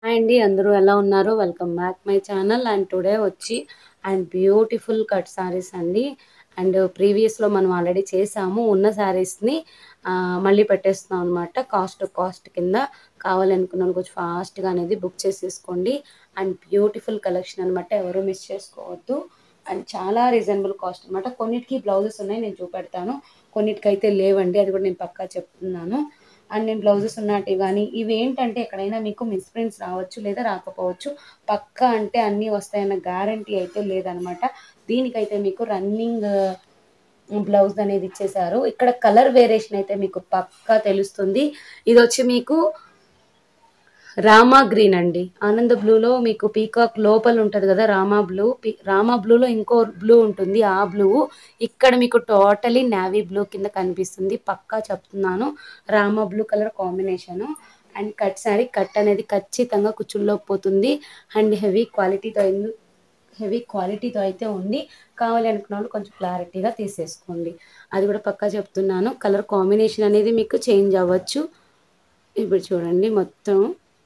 hi అండి అందరూ ఎలా ఉన్నారు welcome back my channel and today వచ్చి అండ్ బ్యూటిఫుల్ కట్ సారీస్ అండి అండ్ ప్రీవియస్లో మనం ఆల్రెడీ చేసాము ఉన్న శారీస్ని మళ్ళీ పెట్టేస్తున్నాం అనమాట కాస్ట్ కాస్ట్ కింద కావాలనుకున్నాను కొంచెం ఫాస్ట్గా అనేది బుక్ చేసేసుకోండి అండ్ బ్యూటిఫుల్ కలెక్షన్ అనమాట ఎవరు మిస్ చేసుకోవద్దు అండ్ చాలా రీజనబుల్ కాస్ట్ అనమాట కొన్నిటికి బ్లౌజెస్ ఉన్నాయి నేను చూపెడతాను కొన్నిటికైతే లేవండి అది కూడా నేను పక్కా చెప్తున్నాను అండ్ నేను బ్లౌజెస్ ఉన్నట్టు కానీ ఇవి ఏంటంటే ఎక్కడైనా మీకు మిస్ప్రింట్స్ రావచ్చు లేదా రాకపోవచ్చు పక్కా అంటే అన్నీ వస్తాయన్న గ్యారంటీ అయితే లేదనమాట దీనికైతే మీకు రన్నింగ్ బ్లౌజ్ అనేది ఇచ్చేసారు ఇక్కడ కలర్ వేరియేషన్ అయితే మీకు పక్కా తెలుస్తుంది ఇది వచ్చి మీకు రామా గ్రీన్ అండి ఆనంద బ్లూలో మీకు పీకాక్ లోపల ఉంటుంది కదా రామా బ్లూ పీ- రామా బ్లూలో ఇంకో బ్లూ ఉంటుంది ఆ బ్లూ ఇక్కడ మీకు టోటలీ నావీ బ్లూ కింద కనిపిస్తుంది పక్కా చెప్తున్నాను Rama blue colour combination and cut saree cut అనేది ఖచ్చితంగా కుచ్చుల్లోకి పోతుంది అండ్ హెవీ క్వాలిటీతో హెవీ క్వాలిటీతో అయితే ఉంది కావాలి అనుకున్న వాళ్ళు కొంచెం క్లారిటీగా తీసేసుకోండి అది కూడా పక్కా చెప్తున్నాను కలర్ కాంబినేషన్ అనేది మీకు చేంజ్ అవ్వచ్చు ఇప్పుడు చూడండి మొత్తం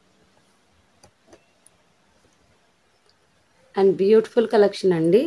అండ్ బ్యూటిఫుల్ కలెక్షన్ అండి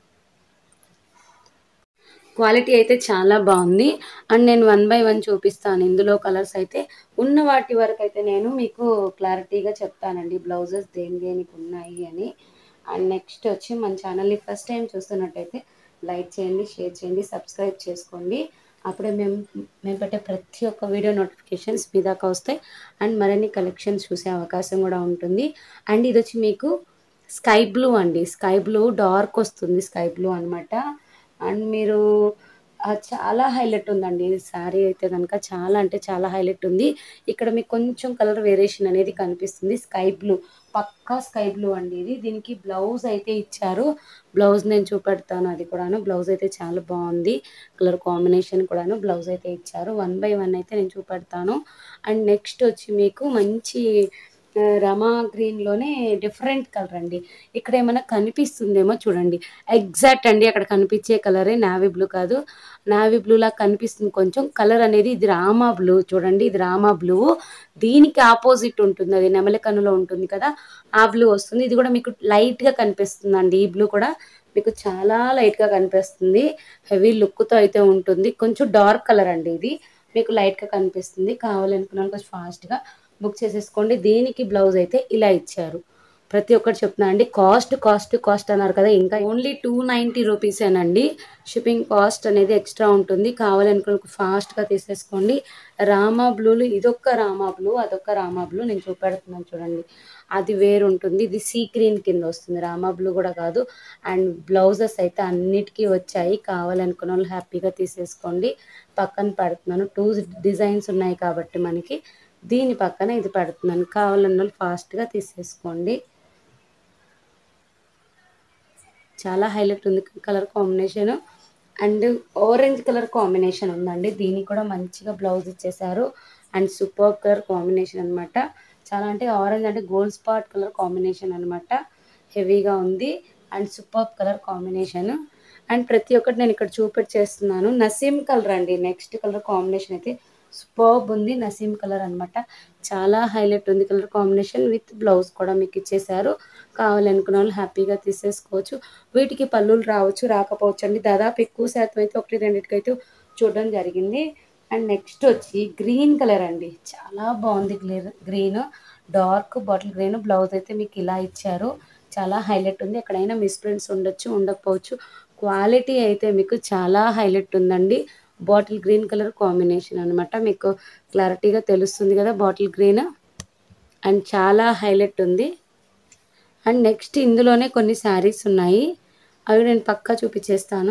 క్వాలిటీ అయితే చాలా బాగుంది అండ్ నేను వన్ బై వన్ చూపిస్తాను ఇందులో కలర్స్ అయితే ఉన్న వాటి వరకు అయితే నేను మీకు క్లారిటీగా చెప్తానండి బ్లౌజెస్ దేని దేనికి ఉన్నాయి అని అండ్ నెక్స్ట్ వచ్చి మన ఛానల్ని ఫస్ట్ టైం చూస్తున్నట్టయితే లైక్ చేయండి షేర్ చేయండి సబ్స్క్రైబ్ చేసుకోండి అప్పుడే మేము మేము పెట్టే ప్రతి ఒక్క వీడియో నోటిఫికేషన్స్ మీ దాకా వస్తాయి అండ్ మరిన్ని కలెక్షన్స్ చూసే అవకాశం కూడా ఉంటుంది అండ్ ఇది వచ్చి మీకు స్కై బ్లూ అండి స్కై బ్లూ డార్క్ వస్తుంది స్కై బ్లూ అనమాట అండ్ మీరు ఆ, చాలా హైలైట్ ఉందండి ఈ శారీ అయితే కనుక చాలా అంటే చాలా హైలైట్ ఉంది ఇక్కడ మీకు కొంచెం కలర్ వేరియేషన్ అనేది కనిపిస్తుంది స్కై బ్లూ పక్కా స్కై బ్లూ అండి ఇది దీనికి బ్లౌజ్ అయితే ఇచ్చారు బ్లౌజ్ నేను చూపెడతాను అది కూడాను బ్లౌజ్ అయితే చాలా బాగుంది కలర్ కాంబినేషన్ కూడాను బ్లౌజ్ అయితే ఇచ్చారు వన్ బై వన్ అయితే నేను చూపెడతాను అండ్ నెక్స్ట్ వచ్చి మీకు మంచి ఆ, రమా గ్రీన్లోనే డిఫరెంట్ కలర్ అండి ఇక్కడ ఏమైనా కనిపిస్తుందేమో చూడండి ఎగ్జాక్ట్ అండి అక్కడ కనిపించే కలరే నావీ బ్లూ కాదు నావీ బ్లూ లా కనిపిస్తుంది కొంచెం కలర్ అనేది ఇది రామా బ్లూ చూడండి ఇది రామా బ్లూ దీనికి ఆపోజిట్ ఉంటుంది అది నెమలికన్నులో ఉంటుంది కదా ఆ బ్లూ వస్తుంది ఇది కూడా మీకు లైట్ గా కనిపిస్తుంది అండి ఈ బ్లూ కూడా మీకు చాలా లైట్ గా కనిపిస్తుంది హెవీ లుక్ తో అయితే ఉంటుంది కొంచెం డార్క్ కలర్ అండి ఇది మీకు లైట్ గా కనిపిస్తుంది కావాలనుకున్నాను కొంచెం ఫాస్ట్ గా బుక్ చేసేసుకోండి దీనికి బ్లౌజ్ అయితే ఇలా ఇచ్చారు ప్రతి ఒక్కటి చెప్తున్నా అండి కాస్ట్ కాస్ట్ కాస్ట్ అన్నారు కదా ఇంకా ఓన్లీ టూ నైంటీ రూపీసేనండి షిప్పింగ్ కాస్ట్ అనేది ఎక్స్ట్రా ఉంటుంది కావాలనుకున్న ఫాస్ట్గా తీసేసుకోండి రామా బ్లూలు ఇదొక్క రామా బ్లూ అదొక రామా బ్లూ నేను చూపెడుతున్నాను చూడండి అది వేరు ఉంటుంది ఇది సీ గ్రీన్ కింద వస్తుంది రామా బ్లూ కూడా కాదు అండ్ బ్లౌజెస్ అయితే అన్నిటికీ వచ్చాయి కావాలనుకున్న వాళ్ళు హ్యాపీగా తీసేసుకోండి పక్కన పెడుతున్నాను టూ డిజైన్స్ ఉన్నాయి కాబట్టి మనకి దీని పక్కన ఇది పెడుతున్నాను కావాలన్న వాళ్ళు ఫాస్ట్గా తీసేసుకోండి చాలా హైలైట్ ఉంది colour combination and orange colour combination ఉందండి దీనికి కూడా మంచిగా బ్లౌజ్ ఇచ్చేసారు అండ్ సూపర్ కలర్ కాంబినేషన్ అన్నమాట చాలా అంటే ఆరెంజ్ అంటే గోల్డ్ స్పాట్ కలర్ కాంబినేషన్ అన్నమాట హెవీగా ఉంది and super colour combination and ప్రతి ఒక్కటి నేను ఇక్కడ చూపెట్టేస్తున్నాను నసీమ్ కలర్ అండి నెక్స్ట్ కలర్ కాంబినేషన్ అయితే సూపర్బ్ ఉంది నసీమ్ కలర్ అన్నమాట చాలా హైలైట్ ఉంది కలర్ కాంబినేషన్ విత్ బ్లౌజ్ కూడా మీకు ఇచ్చేసారు కావాలనుకున్న వాళ్ళు హ్యాపీగా తీసేసుకోవచ్చు వీటికి పళ్ళులు రావచ్చు రాకపోవచ్చు అండి దాదాపు ఎక్కువ శాతం అయితే ఒకటి రెండింటికైతే చూడడం జరిగింది అండ్ నెక్స్ట్ వచ్చి గ్రీన్ కలర్ అండి చాలా బాగుంది green dark bottle green blouse అయితే మీకు ఇలా ఇచ్చారు చాలా హైలైట్ ఉంది ఎక్కడైనా మిస్ప్రింట్స్ ఉండొచ్చు ఉండకపోవచ్చు క్వాలిటీ అయితే మీకు చాలా హైలైట్ ఉందండి బాటిల్ గ్రీన్ కలర్ కాంబినేషన్ అన్నమాట మీకు క్లారిటీగా తెలుస్తుంది కదా బాటిల్ గ్రీన్ అండ్ చాలా హైలైట్ ఉంది అండ్ నెక్స్ట్ ఇందులోనే కొన్ని శారీస్ ఉన్నాయి అవి నేను పక్కా చూపించేస్తాను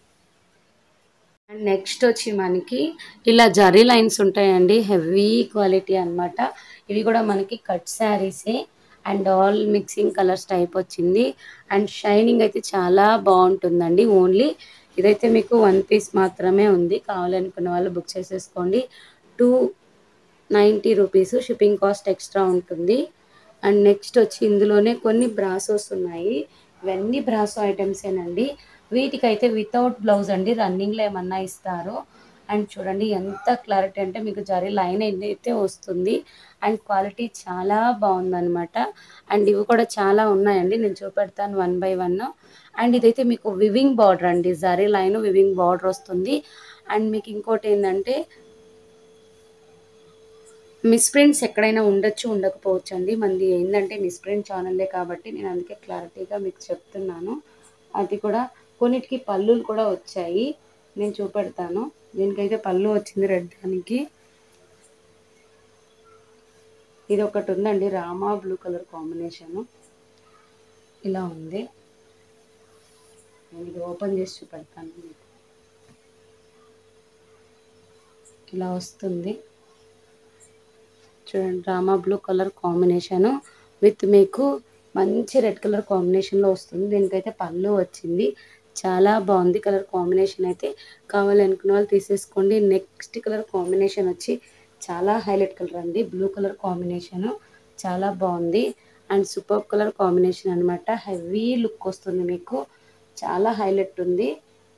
అండ్ నెక్స్ట్ వచ్చి మనకి ఇలా జరీ లైన్స్ ఉంటాయండి హెవీ క్వాలిటీ అన్నమాట ఇవి కూడా మనకి కట్ శారీసే and all mixing colours type వచ్చింది అండ్ షైనింగ్ అయితే చాలా బాగుంటుందండి ఓన్లీ ఇదైతే మీకు వన్ పీస్ మాత్రమే ఉంది కావాలనుకున్న వాళ్ళు బుక్ చేసేసుకోండి two ninety rupees shipping cost extra ఉంటుంది అండ్ నెక్స్ట్ వచ్చి ఇందులోనే కొన్ని బ్రాసోస్ ఉన్నాయి ఇవన్నీ బ్రాసో ఐటమ్సేనండి వీటికైతే వితౌట్ బ్లౌజ్ అండి రన్నింగ్లో ఏమన్నా ఇస్తారు అండ్ చూడండి ఎంత క్లారిటీ అంటే మీకు జరీ లైన్ అయితే వస్తుంది అండ్ క్వాలిటీ చాలా బాగుందన్నమాట అండ్ ఇవి కూడా చాలా ఉన్నాయండి నేను చూపెడతాను వన్ బై వన్ అండ్ ఇదైతే మీకు వివింగ్ బార్డర్ అండి జరీ లైన్ వివింగ్ బార్డర్ వస్తుంది అండ్ మీకు ఇంకోటి ఏంటంటే మిస్ప్రింట్స్ ఎక్కడైనా ఉండొచ్చు ఉండకపోవచ్చు అండి మనది ఏంటంటే మిస్ప్రింట్ ఛానల్లే కాబట్టి నేను అందుకే క్లారిటీగా మీకు చెప్తున్నాను అది కూడా కొన్నిటికి పళ్ళులు కూడా వచ్చాయి నేను చూపెడతాను దీనికైతే పళ్ళు వచ్చింది రెడ్ దానికి ఇది ఒకటి ఉందండి రామా బ్లూ కలర్ కాంబినేషను ఇలా ఉంది నేను ఇది ఓపెన్ చేసి చూపెడతాను మీకు ఇలా వస్తుంది చూడండి Rama blue colour combination with మీకు మంచి రెడ్ కలర్ కాంబినేషన్లో వస్తుంది దీనికైతే పళ్ళు వచ్చింది చాలా బాగుంది కలర్ కాంబినేషన్ అయితే కావాలనుకున్న వాళ్ళు తీసేసుకోండి నెక్స్ట్ కలర్ కాంబినేషన్ వచ్చి చాలా హైలైట్ కలర్ అండి బ్లూ కలర్ కాంబినేషన్ చాలా బాగుంది అండ్ సూపర్ కలర్ కాంబినేషన్ అనమాట హెవీ లుక్ వస్తుంది మీకు చాలా హైలైట్ ఉంది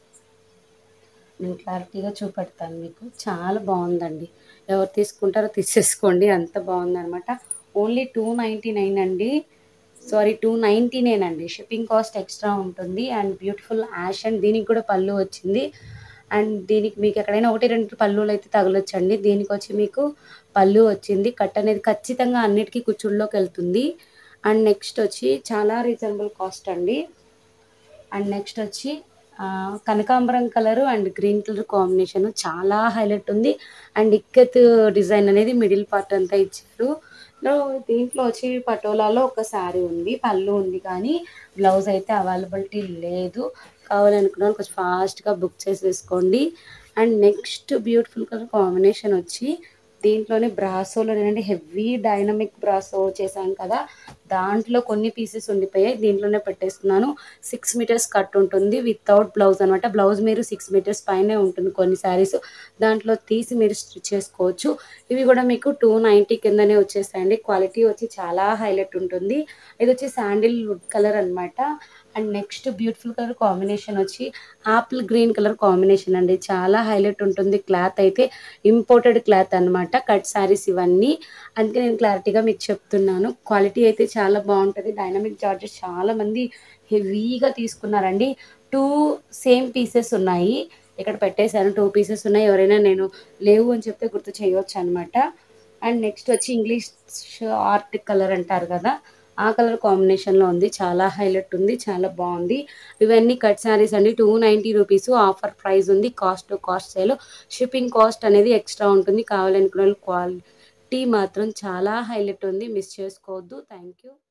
నేను క్లారిటీగా చూపెడతాను మీకు చాలా బాగుందండి ఎవరు తీసుకుంటారో తీసేసుకోండి అంత బాగుందనమాట ఓన్లీ టూ నైంటీ నైన్ అండి సారీ టూ నైంటీ నైన్ అండి షిప్పింగ్ కాస్ట్ ఎక్స్ట్రా ఉంటుంది అండ్ బ్యూటిఫుల్ యాష్ అండ్ దీనికి కూడా పళ్ళు వచ్చింది అండ్ దీనికి మీకు ఎక్కడైనా ఒకటి రెండు పళ్ళులు అయితే తగలొచ్చండి దీనికి వచ్చి మీకు పళ్ళు వచ్చింది కట్ అనేది ఖచ్చితంగా అన్నిటికీ కుచ్చుళ్ళలోకి వెళ్తుంది అండ్ నెక్స్ట్ వచ్చి చాలా రీజనబుల్ కాస్ట్ అండి అండ్ నెక్స్ట్ వచ్చి ఆ, కనకాంబరం colour and green colour combination చాలా హైలైట్ ఉంది అండ్ ఇక్కత్ డిజైన్ అనేది మిడిల్ పార్ట్ అంతా ఇచ్చారు లో దీంట్లో వచ్చి పటోలాలో ఒక శారీ ఉంది పళ్ళు ఉంది కానీ బ్లౌజ్ అయితే అవైలబిలిటీ లేదు కావాలనుకున్న వాళ్ళు కొంచెం ఫాస్ట్గా బుక్ చేసేసుకోండి and next beautiful colour combination వచ్చి దీంట్లోనే బ్రాసోలో ఏంటంటే హెవీ డైనమిక్ బ్రాసో చేశాం కదా దాంట్లో కొన్ని పీసెస్ ఉండిపోయాయి దీంట్లోనే పెట్టేస్తున్నాను సిక్స్ మీటర్స్ కట్ ఉంటుంది వితౌట్ బ్లౌజ్ అనమాట బ్లౌజ్ మీరు సిక్స్ మీటర్స్ పైనే ఉంటుంది కొన్ని శారీస్ దాంట్లో తీసి మీరు స్టిచ్ చేసుకోవచ్చు ఇవి కూడా మీకు టూ నైంటీ కిందనే వచ్చేస్తాయండి క్వాలిటీ వచ్చి చాలా హైలైట్ ఉంటుంది ఇది వచ్చి శాండిల్ వుడ్ కలర్ అన్నమాట and next beautiful colour combination వచ్చి ఆపిల్ గ్రీన్ కలర్ కాంబినేషన్ అండి చాలా హైలైట్ ఉంటుంది క్లాత్ అయితే ఇంపోర్టెడ్ క్లాత్ అన్నమాట కట్ శారీస్ ఇవన్నీ అందుకే నేను క్లారిటీగా మీకు చెప్తున్నాను క్వాలిటీ అయితే చాలా బాగుంటుంది డైనమిక్ చార్జెస్ చాలా మంది హెవీగా తీసుకున్నారండి టూ సేమ్ పీసెస్ ఉన్నాయి ఇక్కడ పెట్టేశాను టూ పీసెస్ ఉన్నాయి ఎవరైనా నేను లేవు అని చెప్తే గుర్తు చేయవచ్చు అనమాట అండ్ నెక్స్ట్ వచ్చి ఇంగ్లీష్ ఆర్ట్ కలర్ అంటారు కదా ఆ కలర్ కాంబినేషన్లో ఉంది చాలా హైలైట్ ఉంది చాలా బాగుంది ఇవన్నీ కట్ శారీస్ అండి two ninety rupees offer price ఉంది cost to cost sale shipping cost అనేది ఎక్స్ట్రా ఉంటుంది కావాలనుకున్న వాళ్ళు క్వాలిటీ మాత్రం చాలా హైలైట్ ఉంది మిస్ చేసుకోవద్దు థ్యాంక్ యూ